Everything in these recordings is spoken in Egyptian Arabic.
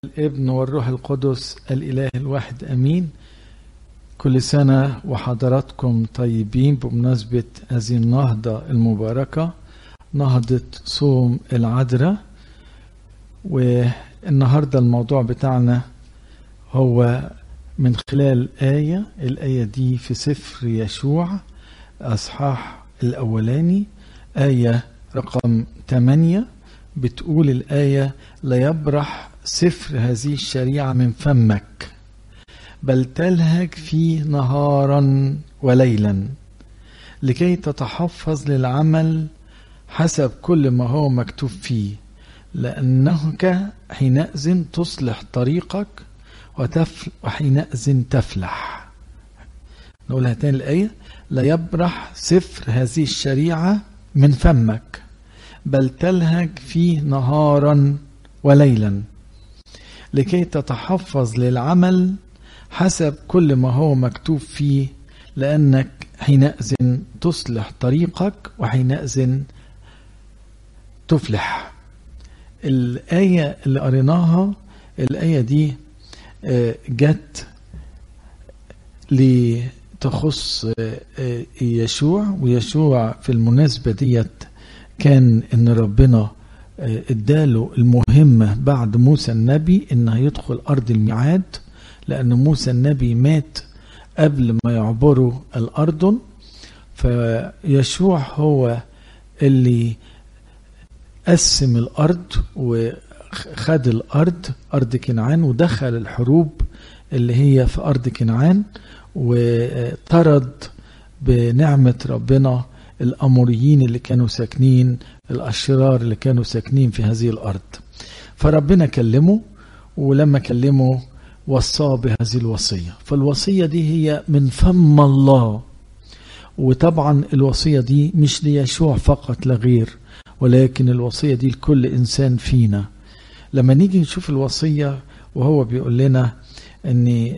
الابن والروح القدس الإله الواحد أمين كل سنة وحضراتكم طيبين بمناسبة هذه النهضة المباركة نهضة صوم العذراء والنهاردة الموضوع بتاعنا هو من خلال آية الآية دي في سفر يشوع أصحاح الأولاني آية رقم 8 بتقول الآية لا يبرح سفر هذه الشريعة من فمك بل تلهج فيه نهارا وليلا لكي تتحفظ للعمل حسب كل ما هو مكتوب فيه لأنك حينئذ تصلح طريقك وتفل وحينئذ تفلح نقولها تاني الآية لا يبرح سفر هذه الشريعة من فمك بل تلهج فيه نهارا وليلا لكي تتحفظ للعمل حسب كل ما هو مكتوب فيه لأنك حينئذ تصلح طريقك وحينئذ تفلح الآية اللي قريناها الآية دي جت لتخص يشوع ويشوع في المناسبة ديت كان ان ربنا اداله المهمة بعد موسى النبي ان هيدخل ارض الميعاد لان موسى النبي مات قبل ما يعبروا الاردن فيشوع هو اللي قسم الارض وخد الارض ارض كنعان ودخل الحروب اللي هي في ارض كنعان وطرد بنعمة ربنا الأموريين اللي كانوا ساكنين الأشرار اللي كانوا ساكنين في هذه الأرض فربنا كلمه ولما كلمه وصاه بهذه الوصية فالوصية دي هي من فم الله وطبعا الوصية دي مش ليشوع فقط لا غير ولكن الوصية دي لكل إنسان فينا لما نيجي نشوف الوصية وهو بيقول لنا ان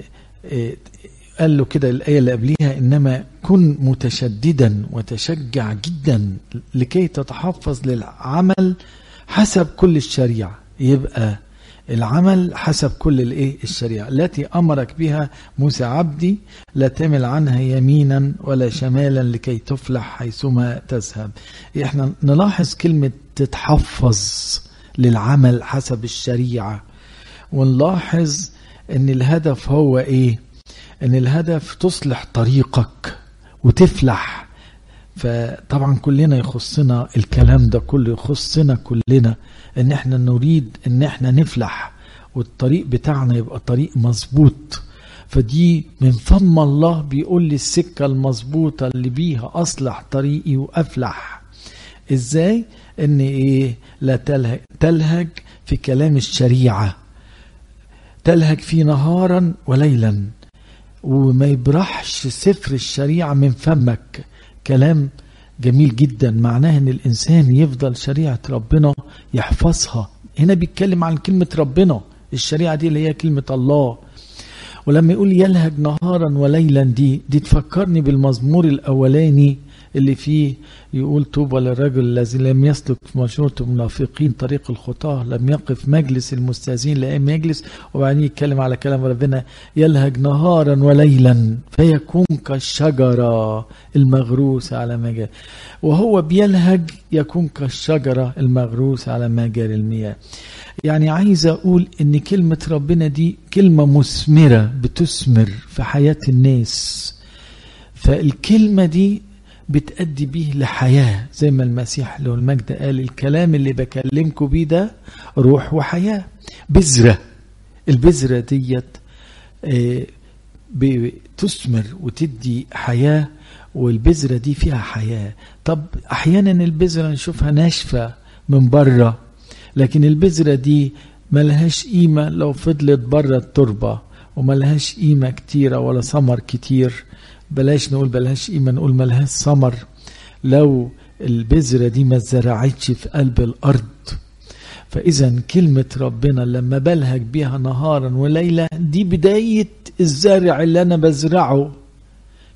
قال له كده الآية اللي قبليها إنما كن متشددا وتشجع جدا لكي تتحفظ للعمل حسب كل الشريعة يبقى العمل حسب كل الايه الشريعة التي أمرك بها موسى عبدي لا تمل عنها يمينا ولا شمالا لكي تفلح حيثما تذهب احنا نلاحظ كلمة تتحفظ للعمل حسب الشريعة ونلاحظ ان الهدف هو ايه ان الهدف تصلح طريقك وتفلح فطبعا كلنا يخصنا الكلام ده كله يخصنا كلنا ان احنا نريد ان احنا نفلح والطريق بتاعنا يبقى طريق مظبوط فدي من فم الله بيقول لي السكة المظبوطة اللي بيها أصلح طريقي وأفلح إزاي؟ إن إيه؟ لا تلهج, تلهج في كلام الشريعة تلهج فيه نهارا وليلا وما يبرحش سفر الشريعة من فمك كلام جميل جدا معناه ان الانسان يفضل شريعة ربنا يحفظها هنا بيتكلم عن كلمة ربنا الشريعة دي اللي هي كلمة الله ولما يقول يلهج نهارا وليلا دي دي تفكرني بالمزمور الاولاني اللي فيه يقول طوبى للرجل الذي لم يسلك في مشورة المنافقين طريق الخطاة لم يقف مجلس المستاذين لأم يجلس وبعدين يتكلم على كلام ربنا يلهج نهارا وليلا فيكون كالشجرة المغروسة على مجال وهو بيلهج يكون كالشجرة المغروسة على مجال المياه يعني عايز أقول إن كلمة ربنا دي كلمة مثمرة بتثمر في حياة الناس فالكلمة دي بتأدي بيه لحياة زي ما المسيح له المجد قال الكلام اللي بكلمكم بيه ده روح وحياة بذرة البذرة ديت بتثمر وتدي حياة والبذرة دي فيها حياة طب أحيانا البذرة نشوفها ناشفة من بره لكن البذرة دي ملهاش قيمة لو فضلت بره التربة وملهاش قيمة كتيرة ولا ثمر كتير بلاش نقول بلاش قيمة نقول ملهاش ثمر لو البذرة دي ما اتزرعتش في قلب الأرض فإذا كلمة ربنا لما بلهج بيها نهارا وليلة دي بداية الزرع اللي أنا بزرعه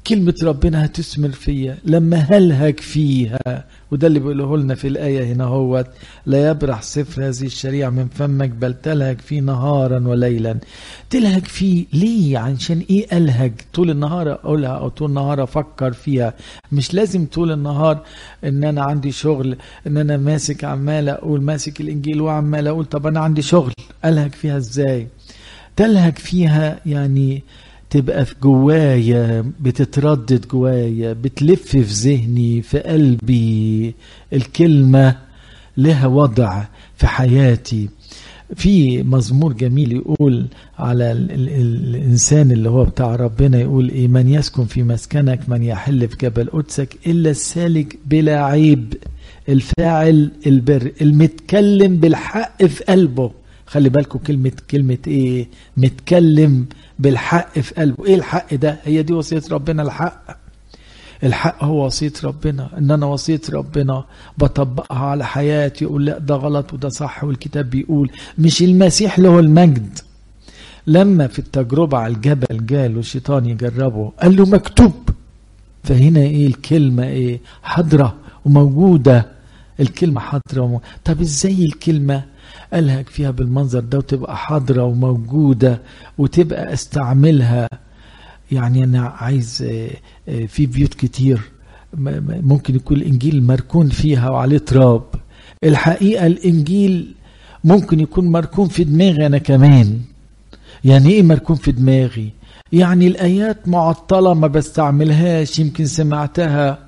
كلمة ربنا هتثمر فيا لما هلهج فيها وده اللي بيقوله لنا في الآية هنا هو لا يبرح سفر هذه الشريعة من فمك بل تلهج فيه نهارا وليلا تلهج فيه ليه عشان ايه ألهج طول النهار أقولها أو طول النهار أفكر فيها مش لازم طول النهار ان انا عندي شغل ان انا ماسك عمال اقول ماسك الانجيل وعمال اقول طب انا عندي شغل ألهج فيها ازاي تلهج فيها يعني تبقى في جوايا بتتردد جوايا بتلف في ذهني في قلبي الكلمة لها وضع في حياتي في مزمور جميل يقول على ال ال الإنسان اللي هو بتاع ربنا يقول إيه من يسكن في مسكنك من يحل في جبل قدسك إلا السالك بلا عيب الفاعل البر المتكلم بالحق في قلبه خلي بالكم كلمة كلمة ايه متكلم بالحق في قلبه ايه الحق ده هي دي وصية ربنا الحق الحق هو وصية ربنا ان انا وصية ربنا بطبقها على حياتي يقول لا ده غلط وده صح والكتاب بيقول مش المسيح له المجد لما في التجربة على الجبل جاله الشيطان يجربه قال له مكتوب فهنا ايه الكلمة ايه حضرة وموجودة الكلمة حاضرة وموجودة. طب ازاي الكلمة ألهج فيها بالمنظر ده وتبقى حاضرة وموجودة وتبقى استعملها يعني أنا عايز في بيوت كتير ممكن يكون الإنجيل مركون فيها وعليه تراب الحقيقة الإنجيل ممكن يكون مركون في دماغي أنا كمان يعني إيه مركون في دماغي يعني الآيات معطلة ما بستعملهاش يمكن سمعتها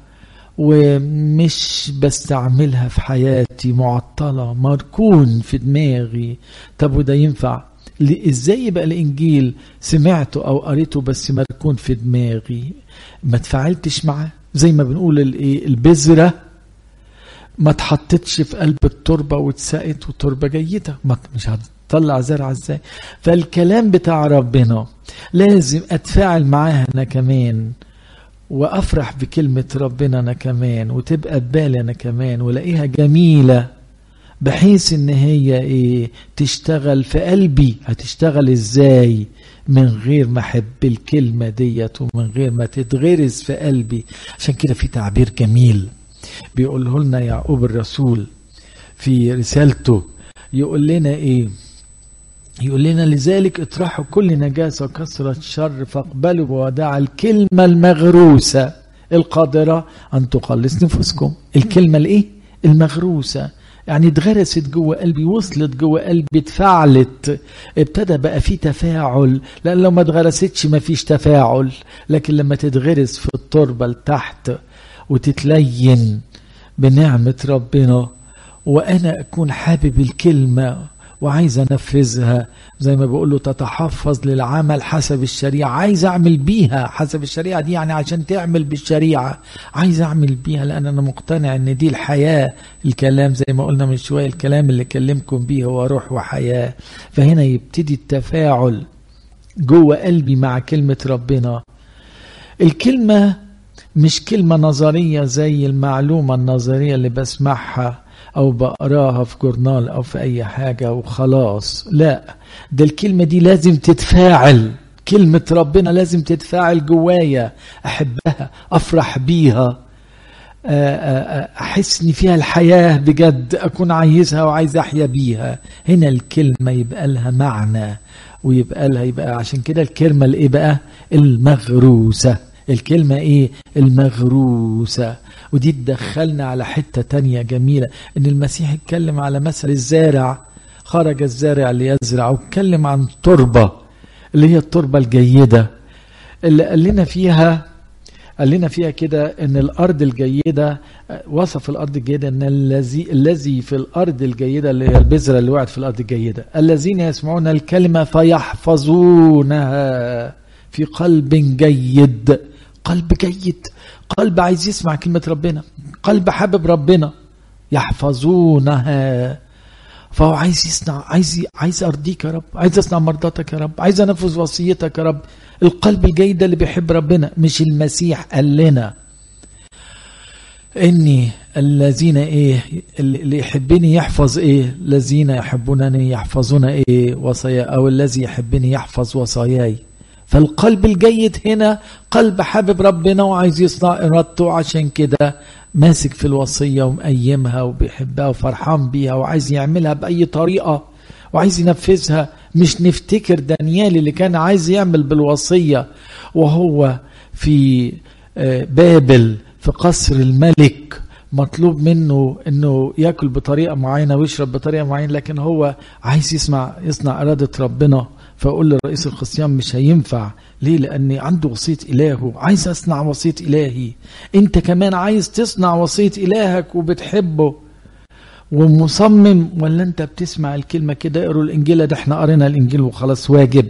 ومش بستعملها في حياتي معطلة مركون في دماغي طب وده ينفع ازاي يبقى الانجيل سمعته او قريته بس مركون في دماغي ما تفاعلتش معاه زي ما بنقول الايه البذره ما اتحطتش في قلب التربه واتسقت وتربه جيده ما مش هتطلع زرعه ازاي فالكلام بتاع ربنا لازم اتفاعل معاه انا كمان وافرح بكلمة ربنا انا كمان وتبقى ببالي انا كمان ولاقيها جميلة بحيث ان هي ايه تشتغل في قلبي هتشتغل ازاي من غير ما احب الكلمة ديت ومن غير ما تتغرز في قلبي عشان كده في تعبير جميل بيقوله لنا يعقوب الرسول في رسالته يقول لنا ايه يقول لنا لذلك اطرحوا كل نجاسة وكثرة شر فاقبلوا بوداع الكلمة المغروسة القادرة أن تخلص نفوسكم الكلمة الإيه؟ المغروسة يعني اتغرست جوه قلبي وصلت جوه قلبي اتفعلت ابتدى بقى في تفاعل لان لو ما اتغرستش ما فيش تفاعل لكن لما تتغرس في التربه لتحت وتتلين بنعمه ربنا وانا اكون حابب الكلمه وعايز انفذها زي ما بقول له تتحفظ للعمل حسب الشريعه عايز اعمل بيها حسب الشريعه دي يعني عشان تعمل بالشريعه عايز اعمل بيها لان انا مقتنع ان دي الحياه الكلام زي ما قلنا من شويه الكلام اللي كلمكم بيه هو روح وحياه فهنا يبتدي التفاعل جوه قلبي مع كلمه ربنا الكلمه مش كلمه نظريه زي المعلومه النظريه اللي بسمعها او بقراها في جورنال او في اي حاجه وخلاص لا ده الكلمه دي لازم تتفاعل كلمه ربنا لازم تتفاعل جوايا احبها افرح بيها احس ان فيها الحياه بجد اكون عايزها وعايز احيا بيها هنا الكلمه يبقى لها معنى ويبقى لها يبقى عشان كده الكلمه الايه بقى المغروسه الكلمه ايه المغروسه ودي تدخلنا على حتة تانية جميلة ان المسيح اتكلم على مثل الزارع خرج الزارع ليزرع واتكلم عن التربة اللي هي التربة الجيدة اللي قال لنا فيها قال لنا فيها كده ان الارض الجيده وصف الارض الجيده ان الذي الذي في الارض الجيده اللي هي البذره اللي وقعت في الارض الجيده الذين يسمعون الكلمه فيحفظونها في قلب جيد قلب جيد قلب عايز يسمع كلمة ربنا قلب حابب ربنا يحفظونها فهو عايز يصنع عايز عايز ارضيك يا رب عايز اصنع مرضاتك يا رب عايز انفذ وصيتك يا رب القلب الجيد اللي بيحب ربنا مش المسيح قال لنا اني الذين ايه اللي يحبني يحفظ ايه الذين يحبونني يحفظون ايه وصايا او الذي يحبني يحفظ وصاياي فالقلب الجيد هنا قلب حابب ربنا وعايز يصنع ارادته عشان كده ماسك في الوصيه ومقيمها وبيحبها وفرحان بيها وعايز يعملها باي طريقه وعايز ينفذها مش نفتكر دانيال اللي كان عايز يعمل بالوصيه وهو في بابل في قصر الملك مطلوب منه انه ياكل بطريقه معينه ويشرب بطريقه معينه لكن هو عايز يسمع يصنع اراده ربنا فاقول لرئيس الخصيان مش هينفع ليه لاني عنده وصيه الهه عايز اصنع وصيه الهي انت كمان عايز تصنع وصيه الهك وبتحبه ومصمم ولا انت بتسمع الكلمه كده اقروا الانجيل ده احنا قرينا الانجيل وخلاص واجب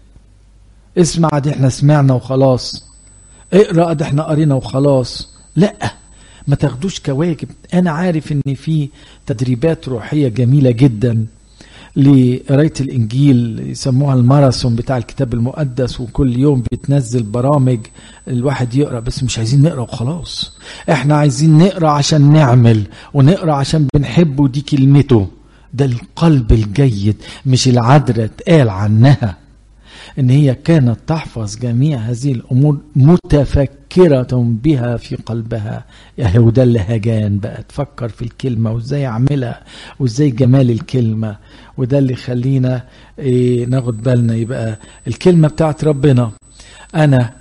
اسمع ده احنا سمعنا وخلاص اقرا ده احنا قرينا وخلاص لا ما تاخدوش كواجب انا عارف ان في تدريبات روحيه جميله جدا لقرايه الانجيل يسموها الماراثون بتاع الكتاب المقدس وكل يوم بتنزل برامج الواحد يقرا بس مش عايزين نقرا وخلاص احنا عايزين نقرا عشان نعمل ونقرا عشان بنحبه دي كلمته ده القلب الجيد مش العذراء اتقال عنها ان هي كانت تحفظ جميع هذه الامور متفكره بها في قلبها يعني وده اللهجان بقى تفكر في الكلمه وازاي اعملها وازاي جمال الكلمه وده اللي يخلينا إيه ناخد بالنا يبقى الكلمه بتاعت ربنا انا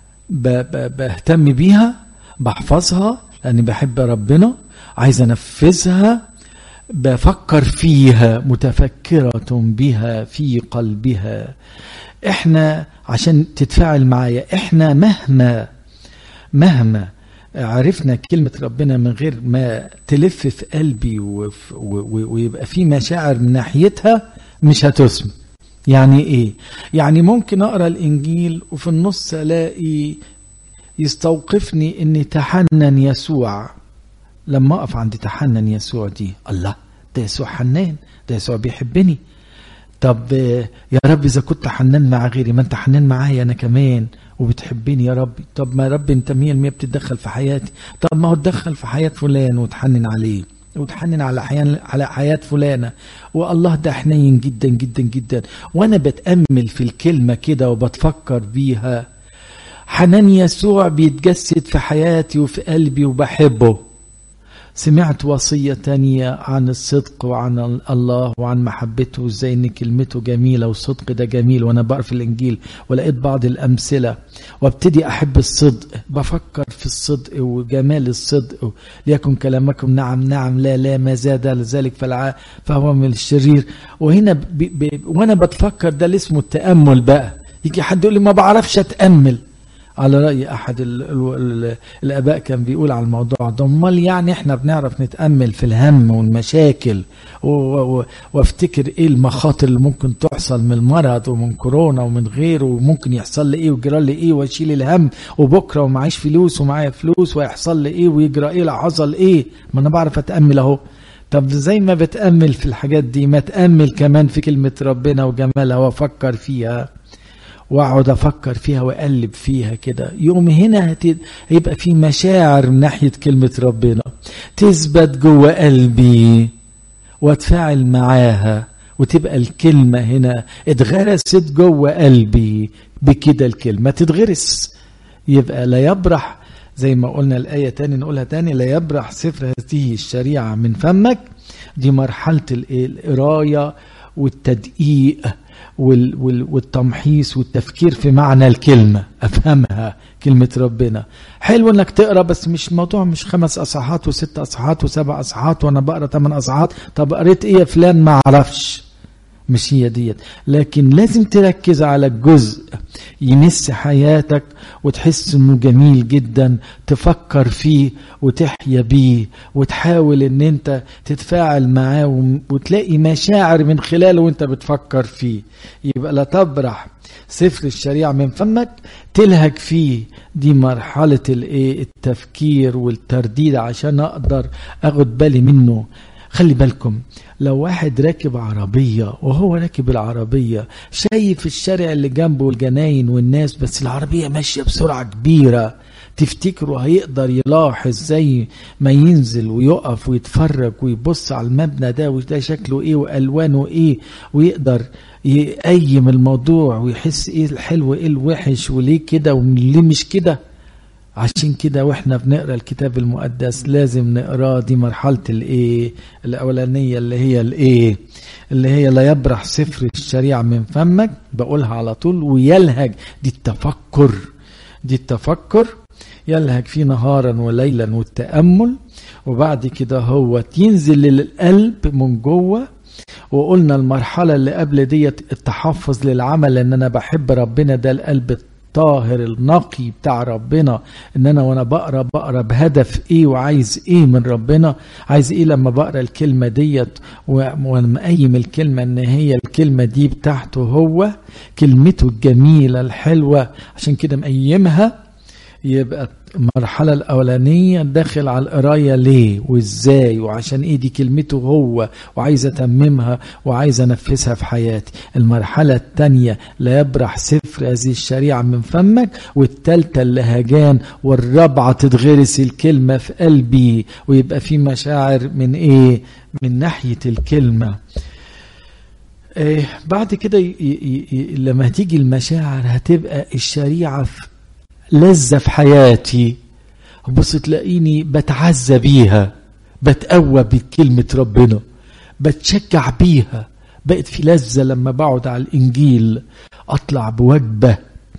بهتم بيها بحفظها لاني بحب ربنا عايز انفذها بفكر فيها متفكره بها في قلبها احنا عشان تتفاعل معايا احنا مهما مهما عرفنا كلمة ربنا من غير ما تلف في قلبي ويبقى في مشاعر من ناحيتها مش هتسمع يعني ايه يعني ممكن اقرا الانجيل وفي النص الاقي يستوقفني ان تحنن يسوع لما اقف عند تحنن يسوع دي الله ده يسوع حنان ده يسوع بيحبني طب يا رب اذا كنت حنان مع غيري ما انت حنان معايا انا كمان وبتحبني يا رب طب ما يا رب انت 100% بتتدخل في حياتي طب ما هو تدخل في حياه فلان وتحنن عليه وتحنن على حيان على حياه فلانه والله ده حنين جدا جدا جدا وانا بتامل في الكلمه كده وبتفكر بيها حنان يسوع بيتجسد في حياتي وفي قلبي وبحبه سمعت وصية تانية عن الصدق وعن الله وعن محبته وازاي ان كلمته جميلة والصدق ده جميل وانا بقرا في الانجيل ولقيت بعض الامثلة وابتدي احب الصدق بفكر في الصدق وجمال الصدق ليكن كلامكم نعم نعم لا لا ما زاد ذلك فالع فهو من الشرير وهنا بي بي وانا بتفكر ده اللي اسمه التأمل بقى يجي حد يقول لي ما بعرفش اتأمل على رأي أحد ال ال ال الآباء كان بيقول على الموضوع ده أمال يعني إحنا بنعرف نتأمل في الهم والمشاكل وافتكر إيه المخاطر اللي ممكن تحصل من المرض ومن كورونا ومن غيره وممكن يحصل لي إيه ويجرى لي إيه وأشيل الهم وبكرة ومعيش فلوس ومعايا فلوس ويحصل لي إيه ويجرى إيه لو حصل إيه ما أنا بعرف أتأمل أهو طب زي ما بتأمل في الحاجات دي ما تأمل كمان في كلمة ربنا وجمالها وأفكر فيها واقعد افكر فيها واقلب فيها كده يوم هنا هيبقى في مشاعر من ناحيه كلمه ربنا تثبت جوه قلبي واتفاعل معاها وتبقى الكلمه هنا اتغرست جوه قلبي بكده الكلمه تتغرس يبقى لا يبرح زي ما قلنا الآية تاني نقولها تاني لا يبرح سفر هذه الشريعة من فمك دي مرحلة القراية والتدقيق والتمحيص والتفكير في معنى الكلمة أفهمها كلمة ربنا حلو انك تقرا بس مش الموضوع مش خمس اصحاحات وست اصحاحات وسبع اصحاحات وانا بقرا ثمان اصحاحات طب قريت ايه يا فلان ما اعرفش مش هي ديت لكن لازم تركز على الجزء يمس حياتك وتحس انه جميل جدا تفكر فيه وتحيا بيه وتحاول ان انت تتفاعل معاه وتلاقي مشاعر من خلاله وانت بتفكر فيه يبقى لا تبرح سفر الشريعة من فمك تلهج فيه دي مرحلة الايه التفكير والترديد عشان اقدر اخد بالي منه خلي بالكم لو واحد راكب عربية وهو راكب العربية شايف الشارع اللي جنبه والجناين والناس بس العربية ماشية بسرعة كبيرة تفتكروا هيقدر يلاحظ زي ما ينزل ويقف ويتفرج ويبص على المبنى ده وده شكله ايه والوانه ايه ويقدر يقيم الموضوع ويحس ايه الحلو ايه الوحش وليه كده وليه مش كده عشان كده واحنا بنقرا الكتاب المقدس لازم نقراه دي مرحله الايه الاولانيه اللي هي الايه اللي هي لا يبرح سفر الشريعه من فمك بقولها على طول ويلهج دي التفكر دي التفكر يلهج فيه نهارا وليلا والتامل وبعد كده هو ينزل للقلب من جوه وقلنا المرحله اللي قبل ديت التحفظ للعمل ان انا بحب ربنا ده القلب الطاهر النقي بتاع ربنا ان انا وانا بقرا بقرا بهدف ايه وعايز ايه من ربنا عايز ايه لما بقرا الكلمه ديت وانا مقيم الكلمه ان هي الكلمه دي بتاعته هو كلمته الجميله الحلوه عشان كده مقيمها يبقى المرحلة الأولانية داخل على القراية ليه وإزاي وعشان إيه دي كلمته هو وعايز أتممها وعايز أنفذها في حياتي المرحلة الثانية لا يبرح سفر هذه الشريعة من فمك والثالثة اللهجان والرابعة تتغرس الكلمة في قلبي ويبقى في مشاعر من إيه من ناحية الكلمة إيه بعد كده لما تيجي المشاعر هتبقى الشريعة في لذة في حياتي بص تلاقيني بتعزى بيها بتقوى بكلمة ربنا بتشجع بيها بقت في لذة لما بقعد على الإنجيل أطلع بوجبة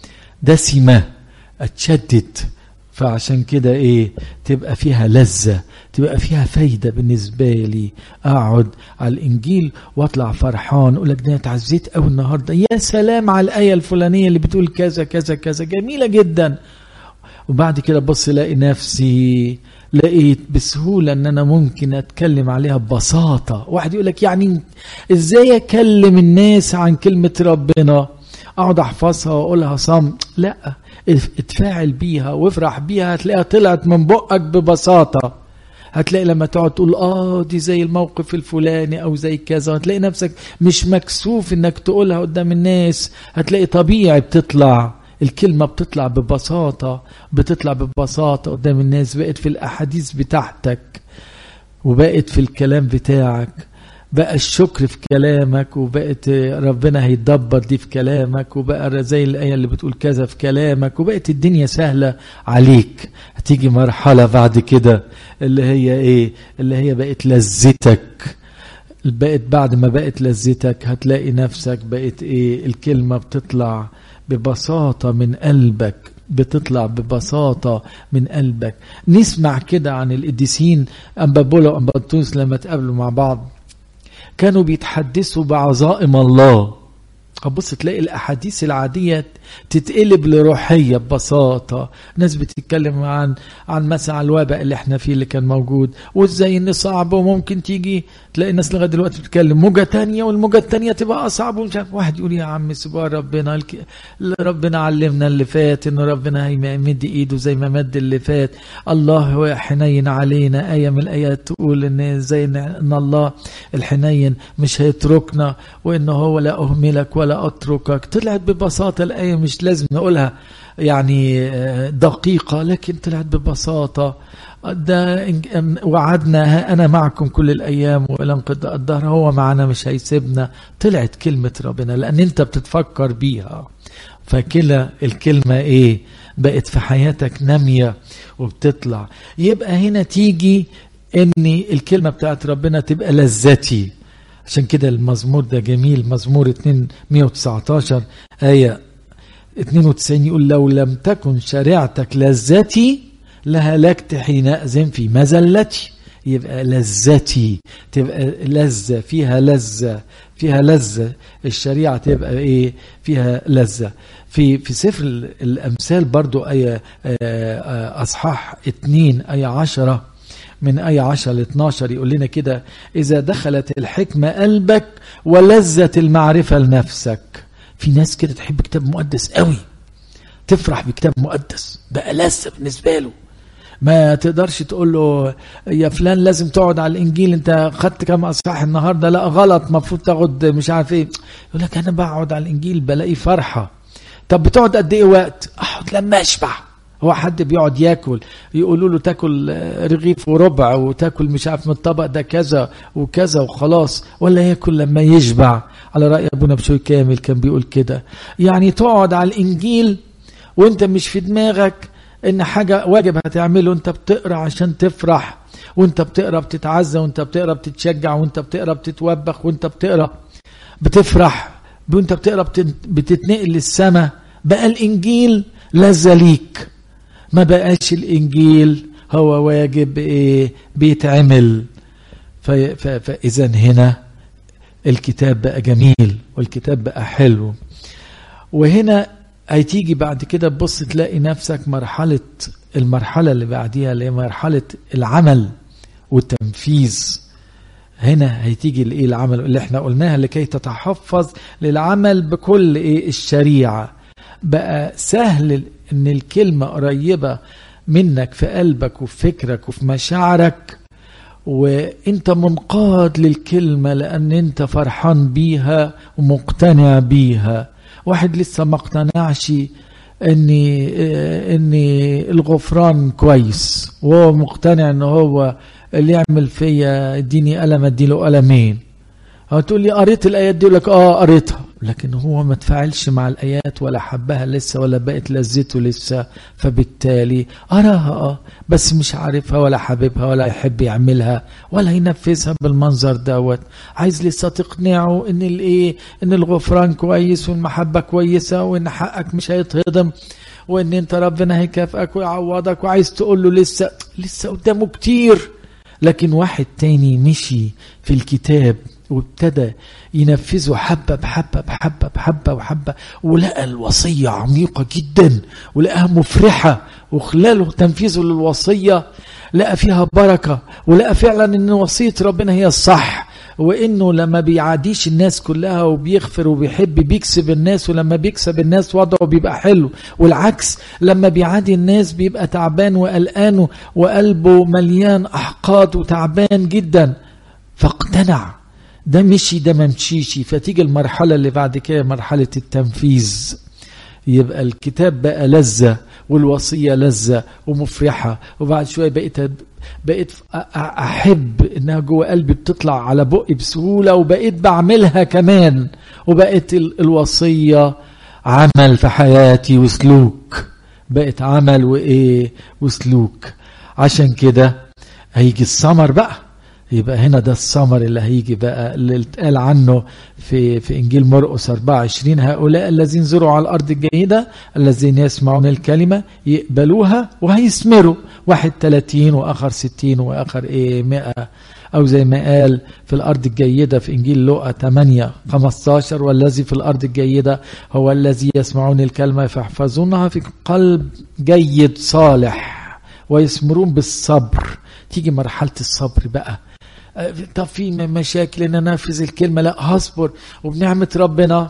دسمة أتشدد فعشان كده إيه تبقى فيها لذة تبقى فيها فايدة بالنسبة لي أقعد على الإنجيل وأطلع فرحان أقول لك ده اتعزيت أوي النهاردة يا سلام على الآية الفلانية اللي بتقول كذا كذا كذا جميلة جدا وبعد كده بص الاقي نفسي لقيت بسهولة ان انا ممكن اتكلم عليها ببساطة واحد يقول لك يعني ازاي اكلم الناس عن كلمة ربنا اقعد احفظها واقولها صمت لا اتفاعل بيها وافرح بيها هتلاقيها طلعت من بقك ببساطة هتلاقي لما تقعد تقول اه دي زي الموقف الفلاني او زي كذا هتلاقي نفسك مش مكسوف انك تقولها قدام الناس هتلاقي طبيعي بتطلع الكلمة بتطلع ببساطة بتطلع ببساطة قدام الناس بقت في الأحاديث بتاعتك وبقت في الكلام بتاعك بقى الشكر في كلامك وبقت ربنا هيتدبر دي في كلامك وبقى زي الآية اللي بتقول كذا في كلامك وبقت الدنيا سهلة عليك هتيجي مرحلة بعد كده اللي هي ايه اللي هي بقت لذتك بقت بعد ما بقت لذتك هتلاقي نفسك بقت ايه الكلمة بتطلع ببساطة من قلبك بتطلع ببساطة من قلبك نسمع كده عن القديسين أمبابولا وأمباتوس لما تقابلوا مع بعض كانوا بيتحدثوا بعظائم الله هتبص تلاقي الاحاديث العاديه تتقلب لروحيه ببساطه ناس بتتكلم عن عن مثلا الوباء اللي احنا فيه اللي كان موجود وازاي ان صعب وممكن تيجي تلاقي الناس لغايه دلوقتي بتتكلم موجه تانية والموجه التانية تبقى اصعب ومش عارف واحد يقول يا عم سيبها ربنا الك... ربنا علمنا اللي فات ان ربنا هيمد ايده زي ما مد اللي فات الله هو حنين علينا ايه من الايات تقول ان زي ان الله الحنين مش هيتركنا وان هو لا اهملك ولا أتركك طلعت ببساطة الآية مش لازم نقولها يعني دقيقة لكن طلعت ببساطة ده وعدنا أنا معكم كل الأيام وإلى انقضاء الدهر هو معنا مش هيسيبنا طلعت كلمة ربنا لأن أنت بتتفكر بيها فكلا الكلمة إيه بقت في حياتك نامية وبتطلع يبقى هنا تيجي ان الكلمة بتاعت ربنا تبقى لذتي عشان كده المزمور ده جميل مزمور 219 آية 92 يقول لو لم تكن شريعتك لذتي لهلكت حينئذ في مزلتي يبقى لذتي تبقى لذة فيها لذة فيها لذة الشريعة تبقى ايه فيها لذة في في سفر الأمثال برضو آية أصحاح 2 آية 10 من آية 10 ل 12 يقول لنا كده إذا دخلت الحكمة قلبك ولذت المعرفة لنفسك في ناس كده تحب كتاب مقدس قوي تفرح بكتاب مقدس بقى لذة بالنسبة له ما تقدرش تقول له يا فلان لازم تقعد على الانجيل انت خدت كام اصحاح النهارده لا غلط المفروض تاخد مش عارف ايه يقول لك انا بقعد على الانجيل بلاقي فرحه طب بتقعد قد ايه وقت اقعد لما اشبع هو حد بيقعد ياكل يقولوا له تاكل رغيف وربع وتاكل مش عارف من الطبق ده كذا وكذا وخلاص ولا ياكل لما يشبع على رأي أبونا بشوي كامل كان بيقول كده يعني تقعد على الإنجيل وانت مش في دماغك ان حاجة واجب هتعمله انت بتقرأ عشان تفرح وانت بتقرأ بتتعزى وانت بتقرأ بتتشجع وانت بتقرأ بتتوبخ وانت بتقرأ بتفرح وانت بتقرأ بتتنقل للسماء بقى الإنجيل لذة ليك ما بقاش الإنجيل هو واجب ايه بيتعمل فإذا هنا الكتاب بقى جميل والكتاب بقى حلو وهنا هتيجي بعد كده تبص تلاقي نفسك مرحلة المرحلة اللي بعديها اللي هي مرحلة العمل والتنفيذ هنا هتيجي الايه العمل اللي احنا قلناها لكي تتحفظ للعمل بكل ايه الشريعة بقى سهل ان الكلمة قريبة منك في قلبك وفي فكرك وفي مشاعرك وانت منقاد للكلمة لان انت فرحان بيها ومقتنع بيها واحد لسه ما اقتنعش ان ان الغفران كويس وهو مقتنع ان هو اللي يعمل فيا اديني قلم اديله قلمين هتقول لي قريت الايات دي لك اه قريتها لكن هو ما تفاعلش مع الايات ولا حبها لسه ولا بقت لذته لسه فبالتالي اراها اه بس مش عارفها ولا حاببها ولا يحب يعملها ولا ينفذها بالمنظر دوت عايز لسه تقنعه ان الايه ان الغفران كويس والمحبه كويسه وان حقك مش هيتهضم وان انت ربنا هيكافئك ويعوضك وعايز تقول له لسه لسه قدامه كتير لكن واحد تاني مشي في الكتاب وابتدى ينفذه حبة بحبة بحبة بحبة وحبة ولقى الوصية عميقة جدا ولقاها مفرحة وخلاله تنفيذه للوصية لقى فيها بركة ولقى فعلا ان وصية ربنا هي الصح وانه لما بيعاديش الناس كلها وبيغفر وبيحب بيكسب الناس ولما بيكسب الناس وضعه بيبقى حلو والعكس لما بيعادي الناس بيبقى تعبان وقلقان وقلبه مليان احقاد وتعبان جدا فاقتنع ده مشي ده ما مشيش فتيجي المرحلة اللي بعد كده مرحلة التنفيذ يبقى الكتاب بقى لذة والوصية لذة ومفرحة وبعد شوية بقيت بقيت أحب إنها جوه قلبي بتطلع على بقي بسهولة وبقيت بعملها كمان وبقيت الوصية عمل في حياتي وسلوك بقت عمل وإيه وسلوك عشان كده هيجي الثمر بقى يبقى هنا ده الثمر اللي هيجي بقى اللي اتقال عنه في في انجيل مرقس 24 هؤلاء الذين زرعوا على الارض الجيده الذين يسمعون الكلمه يقبلوها وهيثمروا واحد 30 واخر 60 واخر ايه 100 او زي ما قال في الارض الجيده في انجيل لوقا 8 15 والذي في الارض الجيده هو الذي يسمعون الكلمه فيحفظونها في قلب جيد صالح ويثمرون بالصبر تيجي مرحله الصبر بقى طب في مشاكل ان انفذ الكلمه لا هصبر وبنعمه ربنا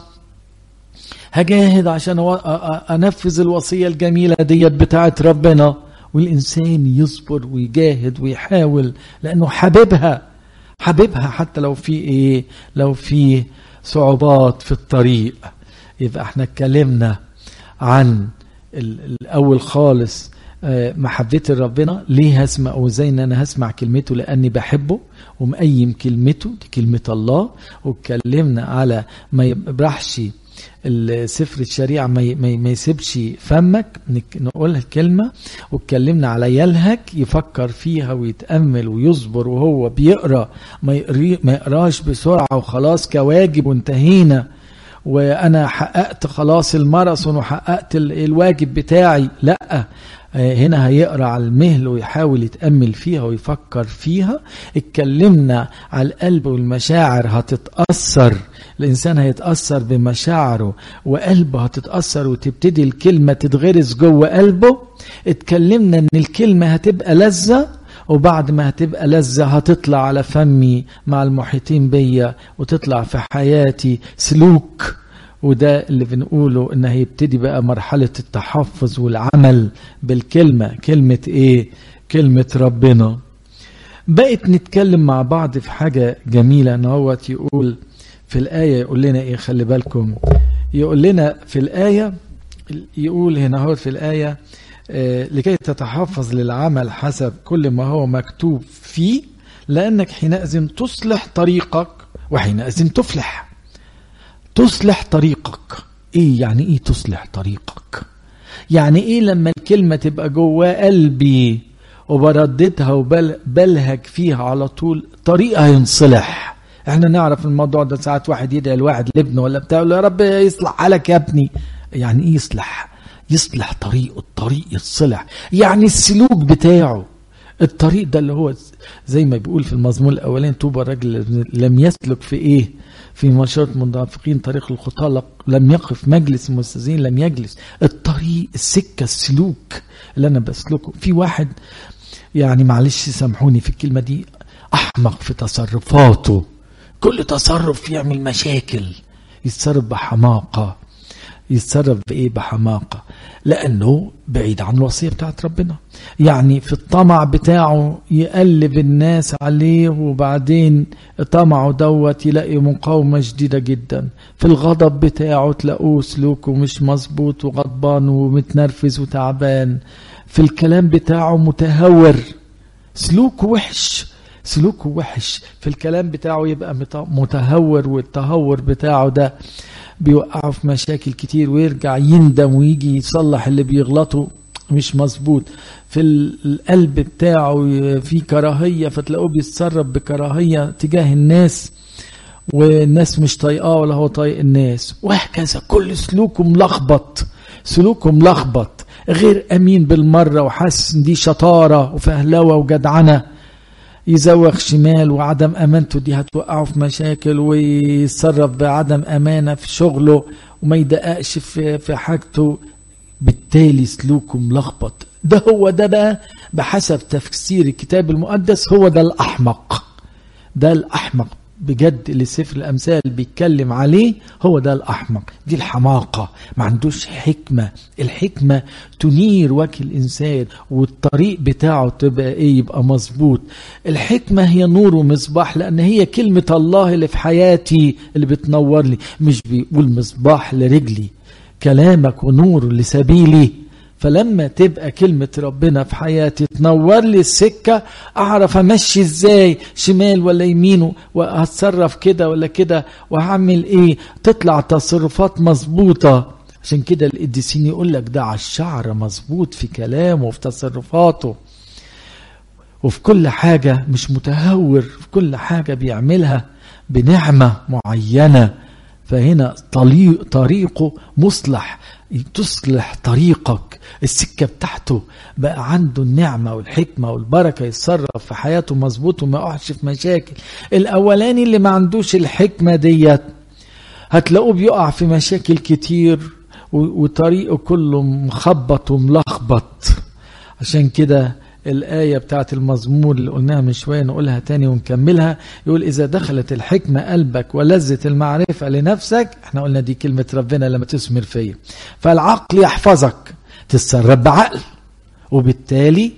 هجاهد عشان انفذ الوصيه الجميله ديت بتاعت ربنا والانسان يصبر ويجاهد ويحاول لانه حاببها حاببها حتى لو في ايه لو في صعوبات في الطريق يبقى احنا اتكلمنا عن الاول خالص محبتي لربنا ليه هسمع وازاي ان انا هسمع كلمته لاني بحبه ومقيم كلمته دي كلمه الله واتكلمنا على ما يبرحش سفر الشريعه ما ما يسيبش فمك نقولها الكلمه واتكلمنا على يلهك يفكر فيها ويتامل ويصبر وهو بيقرا ما يقري ما يقراش بسرعه وخلاص كواجب وانتهينا وانا حققت خلاص الماراثون وحققت الواجب بتاعي لا هنا هيقرا على المهل ويحاول يتامل فيها ويفكر فيها اتكلمنا على القلب والمشاعر هتتاثر الانسان هيتاثر بمشاعره وقلبه هتتاثر وتبتدي الكلمه تتغرس جوه قلبه اتكلمنا ان الكلمه هتبقى لذه وبعد ما هتبقى لذة هتطلع على فمي مع المحيطين بيا وتطلع في حياتي سلوك وده اللي بنقوله ان هيبتدي بقى مرحلة التحفظ والعمل بالكلمة كلمة ايه كلمة ربنا بقت نتكلم مع بعض في حاجة جميلة ان هو يقول في الآية يقول لنا ايه خلي بالكم يقول لنا في الآية يقول هنا هو في الآية آه، لكي تتحفظ للعمل حسب كل ما هو مكتوب فيه لأنك حينئذ تصلح طريقك وحينئذ تفلح تصلح طريقك ايه يعني ايه تصلح طريقك يعني ايه لما الكلمة تبقى جوا قلبي وبرددها وبلهج فيها على طول طريقها ينصلح احنا نعرف الموضوع ده ساعات واحد يدعي الواحد لابنه ولا بتاع يا رب يصلح حالك يا ابني يعني ايه يصلح يصلح طريقه الطريق يتصلح يعني السلوك بتاعه الطريق ده اللي هو زي ما بيقول في المزمور الاولاني طوبى الرجل لم يسلك في ايه في مشارة منافقين طريق الخطاة لم يقف مجلس المستاذين لم يجلس الطريق السكة السلوك اللي أنا بسلكه في واحد يعني معلش سامحوني في الكلمة دي أحمق في تصرفاته كل تصرف يعمل مشاكل يتصرف بحماقة يتصرف بإيه بحماقة لأنه بعيد عن الوصية بتاعت ربنا يعني في الطمع بتاعه يقلب الناس عليه وبعدين طمعه دوت يلاقي مقاومة شديدة جدا في الغضب بتاعه تلاقوه سلوكه مش مظبوط وغضبان ومتنرفز وتعبان في الكلام بتاعه متهور سلوكه وحش سلوكه وحش في الكلام بتاعه يبقى متهور والتهور بتاعه ده بيوقعه في مشاكل كتير ويرجع يندم ويجي يصلح اللي بيغلطه مش مظبوط في القلب بتاعه في كراهية فتلاقوه بيتصرف بكراهية تجاه الناس والناس مش طايقاه ولا هو طايق الناس وهكذا كل سلوكه ملخبط سلوكه ملخبط غير امين بالمره وحاسس ان دي شطاره وفهلوه وجدعنه يزوغ شمال وعدم امانته دي هتوقعه في مشاكل ويتصرف بعدم امانه في شغله وما يدققش في في حاجته بالتالي سلوكه ملخبط ده هو ده بقى بحسب تفسير الكتاب المقدس هو ده الاحمق ده الاحمق بجد اللي سفر الامثال بيتكلم عليه هو ده الاحمق دي الحماقه ما عندوش حكمه الحكمه تنير وجه الانسان والطريق بتاعه تبقى ايه يبقى مظبوط الحكمه هي نور ومصباح لان هي كلمه الله اللي في حياتي اللي بتنور لي مش بيقول مصباح لرجلي كلامك ونور لسبيلي فلما تبقى كلمة ربنا في حياتي تنور لي السكة أعرف أمشي إزاي شمال ولا يمين وهتصرف كده ولا كده وهعمل إيه تطلع تصرفات مظبوطة عشان كده القديسين يقول لك ده على الشعر مظبوط في كلامه وفي تصرفاته وفي كل حاجة مش متهور في كل حاجة بيعملها بنعمة معينة فهنا طريقه مصلح تصلح طريقك السكة بتاعته بقى عنده النعمة والحكمة والبركة يتصرف في حياته مظبوط وما يقعش في مشاكل الأولاني اللي ما عندوش الحكمة ديت هتلاقوه بيقع في مشاكل كتير وطريقه كله مخبط وملخبط عشان كده الآية بتاعت المزمور اللي قلناها من شوية نقولها تاني ونكملها يقول إذا دخلت الحكمة قلبك ولذة المعرفة لنفسك احنا قلنا دي كلمة ربنا لما تثمر فيا فالعقل يحفظك تتصرف بعقل وبالتالي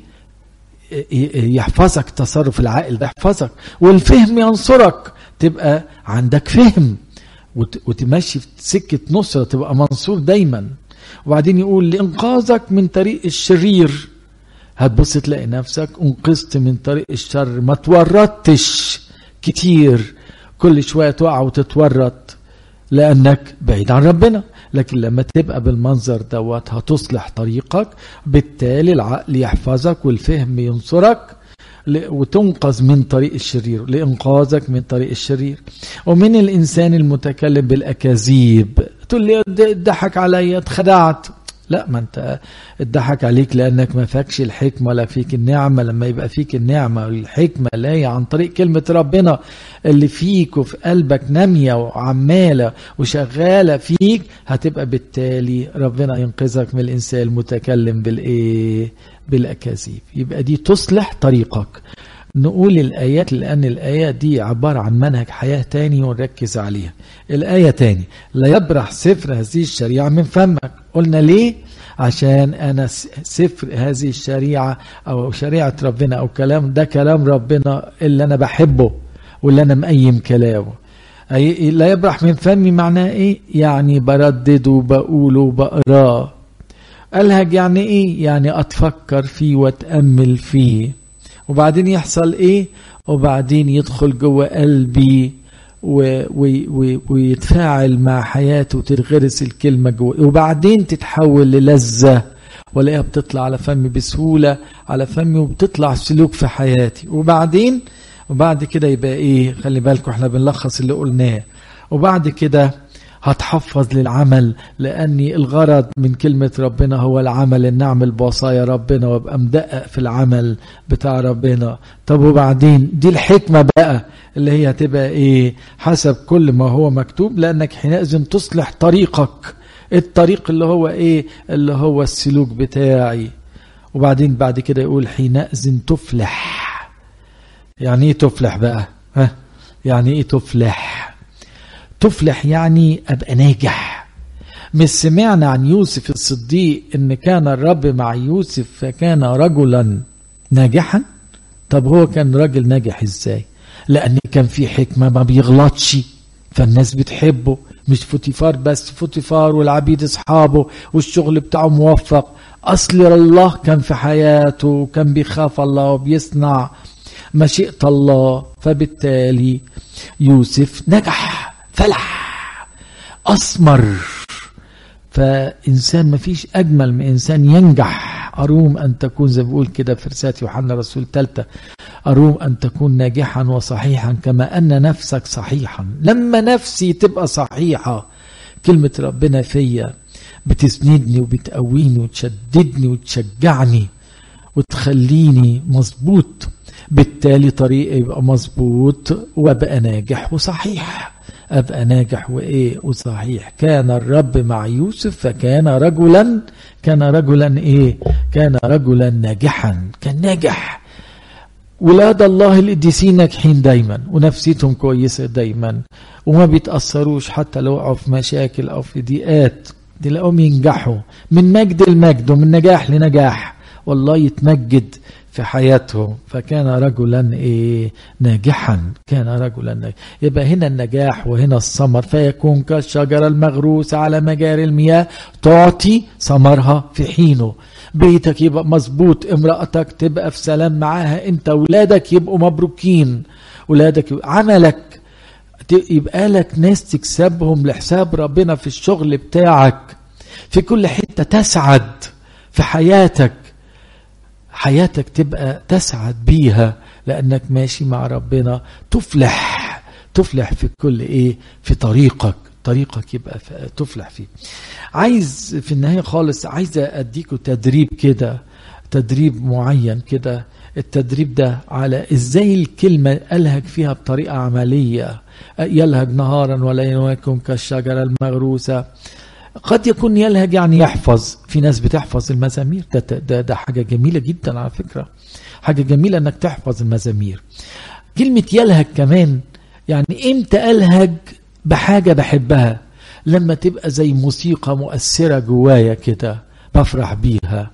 يحفظك تصرف العقل ده يحفظك والفهم ينصرك تبقى عندك فهم وتمشي في سكة نصرة تبقى منصور دايما وبعدين يقول لإنقاذك من طريق الشرير هتبص تلاقي نفسك انقذت من طريق الشر ما تورطتش كتير كل شوية تقع وتتورط لأنك بعيد عن ربنا لكن لما تبقى بالمنظر دوت هتصلح طريقك بالتالي العقل يحفظك والفهم ينصرك وتنقذ من طريق الشرير لإنقاذك من طريق الشرير ومن الإنسان المتكلم بالأكاذيب تقول لي ضحك عليا اتخدعت لا ما انت اتضحك عليك لانك ما فاكش الحكمه ولا فيك النعمه لما يبقى فيك النعمه والحكمه اللي هي عن طريق كلمه ربنا اللي فيك وفي قلبك ناميه وعماله وشغاله فيك هتبقى بالتالي ربنا ينقذك من الانسان المتكلم بالايه بالاكاذيب يبقى دي تصلح طريقك نقول الآيات لأن الآيات دي عبارة عن منهج حياة تاني ونركز عليها الآية تاني لا يبرح سفر هذه الشريعة من فمك قلنا ليه عشان أنا سفر هذه الشريعة أو شريعة ربنا أو كلام ده كلام ربنا اللي أنا بحبه واللي أنا مقيم كلامه أي لا يبرح من فمي معناه إيه يعني بردده وبقوله وبقراه ألهج يعني إيه؟ يعني أتفكر فيه وأتأمل فيه وبعدين يحصل إيه؟ وبعدين يدخل جوه قلبي ويتفاعل مع حياته وتتغرس الكلمة جوه وبعدين تتحول للذة والاقيها بتطلع على فمي بسهولة على فمي وبتطلع سلوك في حياتي وبعدين وبعد كده يبقى ايه خلي بالكم احنا بنلخص اللي قلناه وبعد كده هتحفظ للعمل لاني الغرض من كلمة ربنا هو العمل ان نعمل بوصايا ربنا وابقى مدقق في العمل بتاع ربنا طب وبعدين دي الحكمة بقى اللي هي هتبقى ايه حسب كل ما هو مكتوب لانك حينئذ تصلح طريقك الطريق اللي هو ايه اللي هو السلوك بتاعي وبعدين بعد كده يقول حينئذ تفلح يعني ايه تفلح بقى ها يعني ايه تفلح تفلح يعني ابقى ناجح مش سمعنا عن يوسف الصديق ان كان الرب مع يوسف فكان رجلا ناجحا طب هو كان راجل ناجح ازاي لان كان في حكمه ما بيغلطش فالناس بتحبه مش فوتيفار بس فوتيفار والعبيد اصحابه والشغل بتاعه موفق اصل الله كان في حياته وكان بيخاف الله وبيصنع مشيئة الله فبالتالي يوسف نجح فلح أثمر فإنسان ما فيش أجمل من إنسان ينجح أروم أن تكون زي بقول كده في رسالة يوحنا رسول الثالثة أروم أن تكون ناجحا وصحيحا كما أن نفسك صحيحا لما نفسي تبقى صحيحة كلمة ربنا فيا بتسندني وبتقويني وتشددني وتشجعني وتخليني مظبوط بالتالي طريقي يبقى مظبوط وابقى ناجح وصحيح ابقى ناجح وايه وصحيح كان الرب مع يوسف فكان رجلا كان رجلا ايه كان رجلا ناجحا كان ناجح ولاد الله القديسين ناجحين دايما ونفسيتهم كويسه دايما وما بيتاثروش حتى لو وقعوا في مشاكل او في ضيقات تلاقوهم ينجحوا من مجد لمجد ومن نجاح لنجاح والله يتمجد في حياتهم فكان رجلا ايه ناجحا كان رجلا ناجحا يبقى هنا النجاح وهنا الثمر فيكون كالشجره المغروسه على مجاري المياه تعطي ثمرها في حينه بيتك يبقى مظبوط امرأتك تبقى في سلام معاها انت ولادك يبقوا مبروكين ولادك يبقى عملك يبقى لك ناس تكسبهم لحساب ربنا في الشغل بتاعك في كل حتة تسعد في حياتك حياتك تبقى تسعد بيها لأنك ماشي مع ربنا تفلح تفلح في كل إيه في طريقك طريقك يبقى تفلح فيه عايز في النهاية خالص عايز أديكوا تدريب كده تدريب معين كده التدريب ده على ازاي الكلمة ألهج فيها بطريقة عملية يلهج نهارا ولا يكون كالشجرة المغروسة قد يكون يلهج يعني يحفظ في ناس بتحفظ المزامير ده, ده, ده حاجة جميلة جدا على فكرة حاجة جميلة انك تحفظ المزامير كلمة يلهج كمان يعني امتى ألهج بحاجة بحبها لما تبقى زي موسيقى مؤثرة جوايا كده بفرح بيها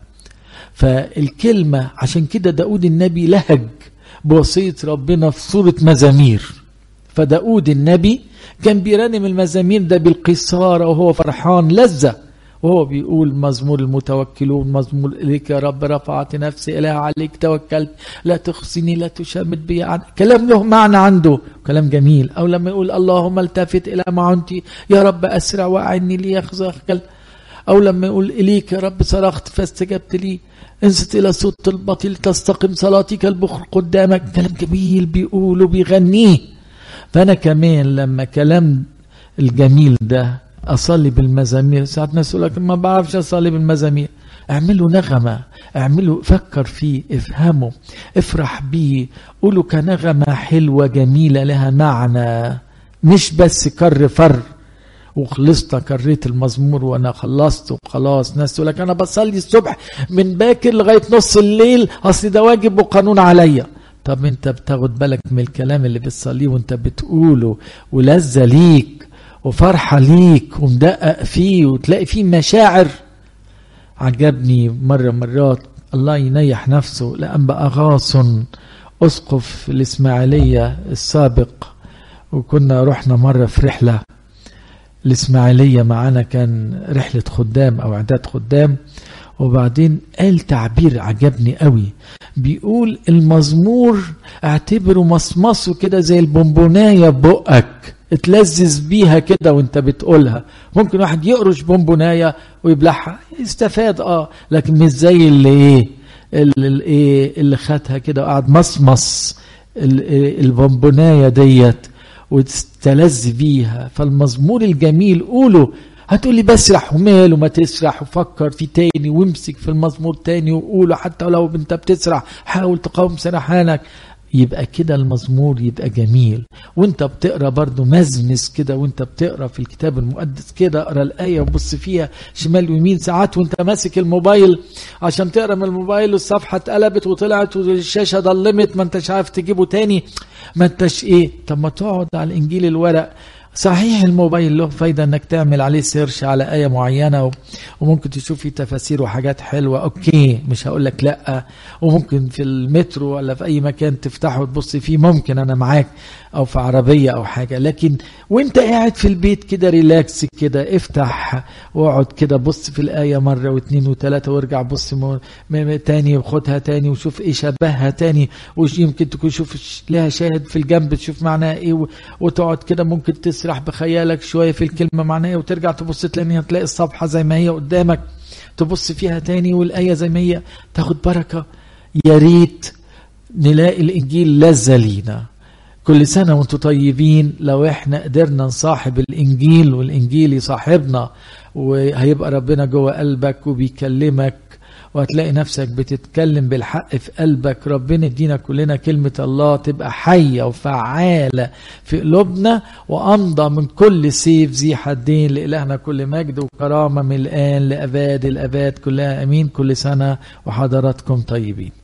فالكلمة عشان كده داود النبي لهج بوصية ربنا في صورة مزامير فداود النبي كان بيرنم المزامير ده بالقصارى وهو فرحان لذة وهو بيقول مزمور المتوكلون مزمور إليك يا رب رفعت نفسي إله عليك توكلت لا تخزني لا تشمت بي عن كلام له معنى عنده كلام جميل أو لما يقول اللهم التفت إلى معونتي يا رب أسرع وأعني لي يخزخكل أو لما يقول إليك يا رب صرخت فاستجبت لي انست إلى صوت البطيل تستقم صلاتي كالبخر قدامك كلام جميل بيقول وبيغنيه فأنا كمان لما كلام الجميل ده أصلي بالمزامير ساعات ناس يقول لك ما بعرفش أصلي بالمزامير اعملوا نغمة اعملوا فكر فيه افهمه افرح بيه قولوا كنغمة حلوة جميلة لها معنى مش بس كر فر وخلصت كريت المزمور وانا خلصت وخلاص ناس تقول لك انا بصلي الصبح من باكر لغايه نص الليل اصل ده واجب وقانون عليا طب انت بتاخد بالك من الكلام اللي بتصليه وانت بتقوله ولذة ليك وفرحة ليك ومدقق فيه وتلاقي فيه مشاعر عجبني مرة مرات الله ينيح نفسه لأنبا أغاصن أسقف الإسماعيلية السابق وكنا رحنا مرة في رحلة الإسماعيلية معانا كان رحلة خدام أو إعداد خدام وبعدين قال تعبير عجبني قوي بيقول المزمور اعتبره مصمصه كده زي البونبونايه بقك اتلذذ بيها كده وانت بتقولها ممكن واحد يقرش بونبونايه ويبلعها يستفاد اه لكن مش زي اللي ايه اللي ايه اللي خدها كده وقعد مصمص البونبونايه ديت وتستلذ بيها فالمزمور الجميل قوله هتقولي بسرح وماله ما تسرح وفكر فيه تاني وامسك في المزمور تاني وقوله حتى لو انت بتسرح حاول تقاوم سرحانك يبقى كده المزمور يبقى جميل وانت بتقرا برضو مزمز كده وانت بتقرا في الكتاب المقدس كده اقرا الايه وبص فيها شمال ويمين ساعات وانت ماسك الموبايل عشان تقرا من الموبايل الصفحه اتقلبت وطلعت والشاشه ضلمت ما انتش عارف تجيبه تاني ما انتش ايه طب ما تقعد على الانجيل الورق صحيح الموبايل له فايدة انك تعمل عليه سيرش على آية معينة وممكن تشوف فيه تفاسير وحاجات حلوة اوكي مش هقول لك لا وممكن في المترو ولا في اي مكان تفتحه وتبص فيه ممكن انا معاك او في عربية او حاجة لكن وانت قاعد في البيت كده ريلاكس كده افتح واقعد كده بص في الآية مرة واثنين وثلاثة وارجع بص تاني وخدها تاني وشوف ايه شبهها تاني ويمكن تكون شوف لها شاهد في الجنب تشوف معناها ايه وتقعد كده ممكن تسرح بخيالك شوية في الكلمة معناها وترجع تبص تلاقي هتلاقي الصفحة زي ما هي قدامك تبص فيها تاني والآية زي ما هي تاخد بركة يا ريت نلاقي الإنجيل لذة لينا كل سنة وانتم طيبين لو احنا قدرنا نصاحب الإنجيل والإنجيل يصاحبنا وهيبقى ربنا جوه قلبك وبيكلمك وهتلاقي نفسك بتتكلم بالحق في قلبك ربنا يدينا كلنا كلمة الله تبقى حية وفعالة في قلوبنا وأمضى من كل سيف ذي حدين لإلهنا كل مجد وكرامة من الآن لأباد الأباد كلها أمين كل سنة وحضراتكم طيبين